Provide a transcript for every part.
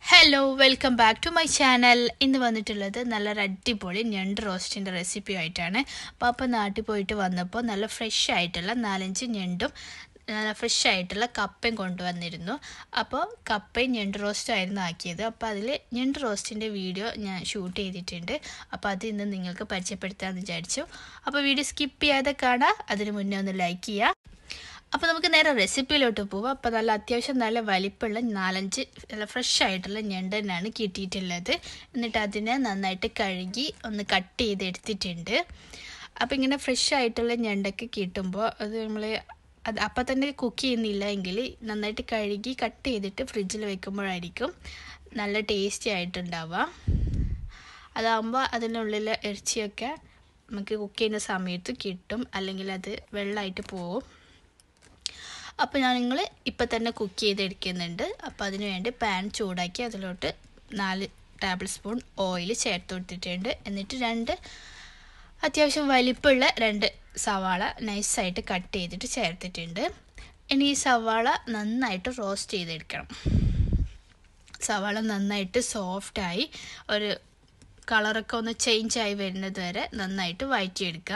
hello welcome back to my channel ഇന്ന് വന്നിട്ടുള്ളത് നല്ലൊരു അടിപൊളി ഞണ്ട് റോസ്റ്റിൻ്റെ റെസിപ്പി ആയിട്ടാണ് അപ്പോൾ അപ്പോൾ നാട്ടിൽ പോയിട്ട് വന്നപ്പോൾ നല്ല ഫ്രഷ് ആയിട്ടുള്ള നാലഞ്ച് ഞണ്ടും നല്ല ഫ്രഷ് ആയിട്ടുള്ള കപ്പയും കൊണ്ടുവന്നിരുന്നു അപ്പോൾ കപ്പയും ഞണ്ട് റോസ്റ്റും ആയിരുന്നു ആക്കിയത് അപ്പോൾ അതിൽ ഞണ്ട് റോസ്റ്റിൻ്റെ വീഡിയോ ഞാൻ ഷൂട്ട് ചെയ്തിട്ടുണ്ട് അപ്പോൾ അത് ഇന്ന് നിങ്ങൾക്ക് പരിചയപ്പെടുത്താമെന്ന് വിചാരിച്ചു അപ്പോൾ വീഡിയോ സ്കിപ്പ് ചെയ്യാതെ കാണാം അതിന് മുന്നേ ഒന്ന് ലൈക്ക് ചെയ്യുക അപ്പോൾ നമുക്ക് നേരെ റെസിപ്പിയിലോട്ട് പോവാം അപ്പോൾ നല്ല അത്യാവശ്യം നല്ല വലിപ്പമുള്ള നാലഞ്ച് നല്ല ഫ്രഷ് ആയിട്ടുള്ള ഞണ്ട് തന്നെയാണ് കിട്ടിയിട്ടുള്ളത് എന്നിട്ട് അതിനെ നന്നായിട്ട് കഴുകി ഒന്ന് കട്ട് ചെയ്ത് എടുത്തിട്ടുണ്ട് അപ്പോൾ ഇങ്ങനെ ഫ്രഷ് ആയിട്ടുള്ള ഞണ്ടൊക്കെ കിട്ടുമ്പോൾ അത് നമ്മൾ അത് അപ്പം തന്നെ കുക്ക് ചെയ്യുന്നില്ല എങ്കിൽ നന്നായിട്ട് കഴുകി കട്ട് ചെയ്തിട്ട് ഫ്രിഡ്ജിൽ വെക്കുമ്പോഴായിരിക്കും നല്ല ടേസ്റ്റി ആയിട്ടുണ്ടാവുക അതാകുമ്പോൾ അതിനുള്ളിൽ ഇറച്ചിയൊക്കെ നമുക്ക് കുക്ക് ചെയ്യുന്ന സമയത്ത് കിട്ടും അല്ലെങ്കിൽ അത് വെള്ളമായിട്ട് പോവും അപ്പോൾ ഞാൻ നിങ്ങൾ ഇപ്പം തന്നെ കുക്ക് ചെയ്തെടുക്കുന്നുണ്ട് അപ്പോൾ അതിന് വേണ്ടി പാൻ ചൂടാക്കി അതിലോട്ട് നാല് ടേബിൾ സ്പൂൺ ഓയിൽ ചേർത്ത് കൊടുത്തിട്ടുണ്ട് എന്നിട്ട് രണ്ട് അത്യാവശ്യം വലിപ്പമുള്ള രണ്ട് സവാള നൈസായിട്ട് കട്ട് ചെയ്തിട്ട് ചേർത്തിട്ടുണ്ട് ഇനി ഈ സവാള നന്നായിട്ട് റോസ്റ്റ് ചെയ്തെടുക്കണം സവാള നന്നായിട്ട് സോഫ്റ്റായി ഒരു കളറൊക്കെ ഒന്ന് ചേഞ്ച് ആയി വരുന്നത് വരെ നന്നായിട്ട് വഴറ്റിയെടുക്കുക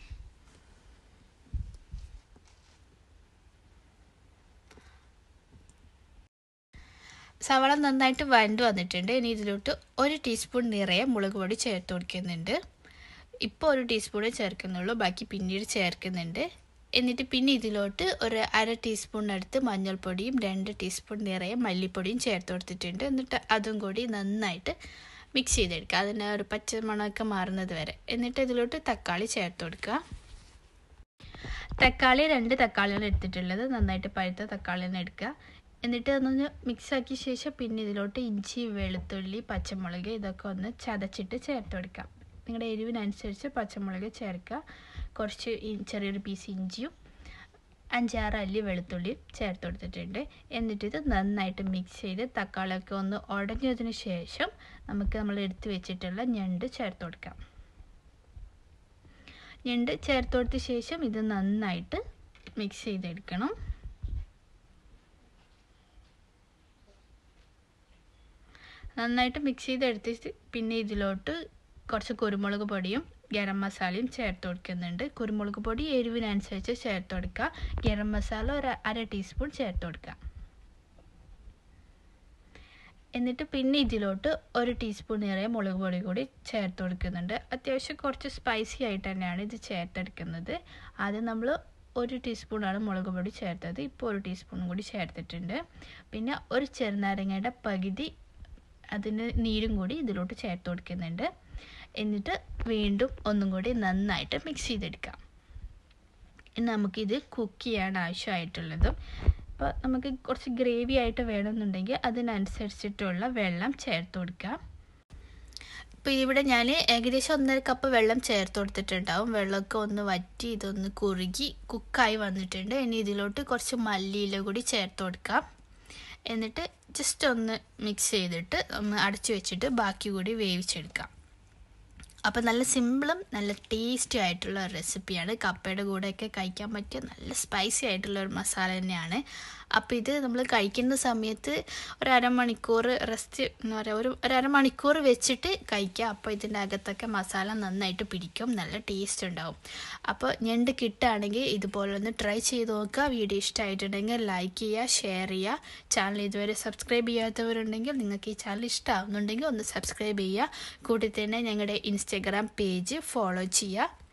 സവാള നന്നായിട്ട് വഴണ്ട് വന്നിട്ടുണ്ട് ഇനി ഇതിലോട്ട് ഒരു ടീസ്പൂൺ നിറയെ മുളക് പൊടി ചേർത്ത് കൊടുക്കുന്നുണ്ട് ഇപ്പോൾ ഒരു ടീസ്പൂണേ ചേർക്കുന്നുള്ളൂ ബാക്കി പിന്നീട് ചേർക്കുന്നുണ്ട് എന്നിട്ട് പിന്നെ ഇതിലോട്ട് ഒരു അര ടീസ്പൂണിനടുത്ത് മഞ്ഞൾപ്പൊടിയും രണ്ട് ടീസ്പൂൺ നിറയെ മല്ലിപ്പൊടിയും ചേർത്ത് കൊടുത്തിട്ടുണ്ട് എന്നിട്ട് അതും കൂടി നന്നായിട്ട് മിക്സ് ചെയ്തെടുക്കുക അതിൻ്റെ ഒരു പച്ച മണമൊക്കെ മാറുന്നത് വരെ എന്നിട്ട് ഇതിലോട്ട് തക്കാളി ചേർത്ത് കൊടുക്കുക തക്കാളി രണ്ട് തക്കാളിയാണ് എടുത്തിട്ടുള്ളത് നന്നായിട്ട് പഴുത്ത തക്കാളി തന്നെ എടുക്കുക എന്നിട്ട് അതൊന്ന് മിക്സ് ആക്കിയ ശേഷം പിന്നെ ഇതിലോട്ട് ഇഞ്ചി വെളുത്തുള്ളി പച്ചമുളക് ഇതൊക്കെ ഒന്ന് ചതച്ചിട്ട് ചേർത്ത് കൊടുക്കാം നിങ്ങളുടെ എരിവിനനുസരിച്ച് പച്ചമുളക് ചേർക്കുക കുറച്ച് ചെറിയൊരു പീസ് ഇഞ്ചിയും അഞ്ചാറ് അല്ലി വെളുത്തുള്ളിയും ചേർത്ത് കൊടുത്തിട്ടുണ്ട് എന്നിട്ട് ഇത് നന്നായിട്ട് മിക്സ് ചെയ്ത് തക്കാളിയൊക്കെ ഒന്ന് ഉടഞ്ഞതിന് ശേഷം നമുക്ക് നമ്മൾ എടുത്തു വെച്ചിട്ടുള്ള ഞണ്ട് ചേർത്ത് കൊടുക്കാം ഞണ്ട് ചേർത്ത് കൊടുത്ത ശേഷം ഇത് നന്നായിട്ട് മിക്സ് ചെയ്തെടുക്കണം നന്നായിട്ട് മിക്സ് ചെയ്തെടുത്തിട്ട് പിന്നെ ഇതിലോട്ട് കുറച്ച് കുരുമുളക് പൊടിയും ഗരം മസാലയും ചേർത്ത് കൊടുക്കുന്നുണ്ട് കുരുമുളക് പൊടി എരിവിനനുസരിച്ച് ചേർത്ത് കൊടുക്കുക ഗരം മസാല ഒരു അര ടീസ്പൂൺ ചേർത്ത് കൊടുക്കുക എന്നിട്ട് പിന്നെ ഇതിലോട്ട് ഒരു ടീസ്പൂൺ നിറയെ മുളക് പൊടി കൂടി ചേർത്ത് കൊടുക്കുന്നുണ്ട് അത്യാവശ്യം കുറച്ച് സ്പൈസി ആയിട്ട് തന്നെയാണ് ഇത് ചേർത്തെടുക്കുന്നത് ആദ്യം നമ്മൾ ഒരു ടീസ്പൂണാണ് മുളക് പൊടി ചേർത്തത് ഇപ്പോൾ ഒരു ടീസ്പൂണും കൂടി ചേർത്തിട്ടുണ്ട് പിന്നെ ഒരു ചെറുനാരങ്ങയുടെ പകുതി അതിന് നീരും കൂടി ഇതിലോട്ട് ചേർത്ത് കൊടുക്കുന്നുണ്ട് എന്നിട്ട് വീണ്ടും ഒന്നും കൂടി നന്നായിട്ട് മിക്സ് ചെയ്തെടുക്കാം ഇനി നമുക്കിത് കുക്ക് ചെയ്യാൻ ആവശ്യമായിട്ടുള്ളതും ഇപ്പോൾ നമുക്ക് കുറച്ച് ഗ്രേവി ആയിട്ട് വേണമെന്നുണ്ടെങ്കിൽ അതിനനുസരിച്ചിട്ടുള്ള വെള്ളം ചേർത്ത് കൊടുക്കാം ഇപ്പോൾ ഇവിടെ ഞാൻ ഏകദേശം ഒന്നര കപ്പ് വെള്ളം ചേർത്ത് കൊടുത്തിട്ടുണ്ടാവും വെള്ളമൊക്കെ ഒന്ന് വറ്റി ഇതൊന്ന് കുറുകി കുക്കായി വന്നിട്ടുണ്ട് ഇനി ഇതിലോട്ട് കുറച്ച് മല്ലിയില കൂടി ചേർത്ത് കൊടുക്കാം എന്നിട്ട് ജസ്റ്റ് ഒന്ന് മിക്സ് ചെയ്തിട്ട് ഒന്ന് അടച്ചു വെച്ചിട്ട് ബാക്കി കൂടി വേവിച്ചെടുക്കാം അപ്പോൾ നല്ല സിമ്പിളും നല്ല ടേസ്റ്റി ആയിട്ടുള്ള ഒരു റെസിപ്പിയാണ് കപ്പയുടെ കൂടെയൊക്കെ കഴിക്കാൻ പറ്റിയ നല്ല സ്പൈസി ആയിട്ടുള്ള ഒരു മസാല തന്നെയാണ് അപ്പോൾ ഇത് നമ്മൾ കഴിക്കുന്ന സമയത്ത് ഒരു അരമണിക്കൂർ റെസ്റ്റ് എന്ന് പറയുക ഒരു ഒരു അരമണിക്കൂർ വെച്ചിട്ട് കഴിക്കുക അപ്പോൾ ഇതിൻ്റെ അകത്തൊക്കെ മസാല നന്നായിട്ട് പിടിക്കും നല്ല ടേസ്റ്റ് ഉണ്ടാവും അപ്പോൾ ഞണ്ട് കിട്ടുകയാണെങ്കിൽ ഇതുപോലെ ഒന്ന് ട്രൈ ചെയ്ത് നോക്കുക വീഡിയോ ഇഷ്ടമായിട്ടുണ്ടെങ്കിൽ ലൈക്ക് ചെയ്യുക ഷെയർ ചെയ്യുക ചാനൽ ഇതുവരെ സബ്സ്ക്രൈബ് ചെയ്യാത്തവരുണ്ടെങ്കിൽ നിങ്ങൾക്ക് ഈ ചാനൽ ഇഷ്ടമാവുന്നുണ്ടെങ്കിൽ ഒന്ന് സബ്സ്ക്രൈബ് ചെയ്യുക കൂട്ടി തന്നെ ഞങ്ങളുടെ ഇൻസ്റ്റഗ്രാം പേജ് ഫോളോ ചെയ്യുക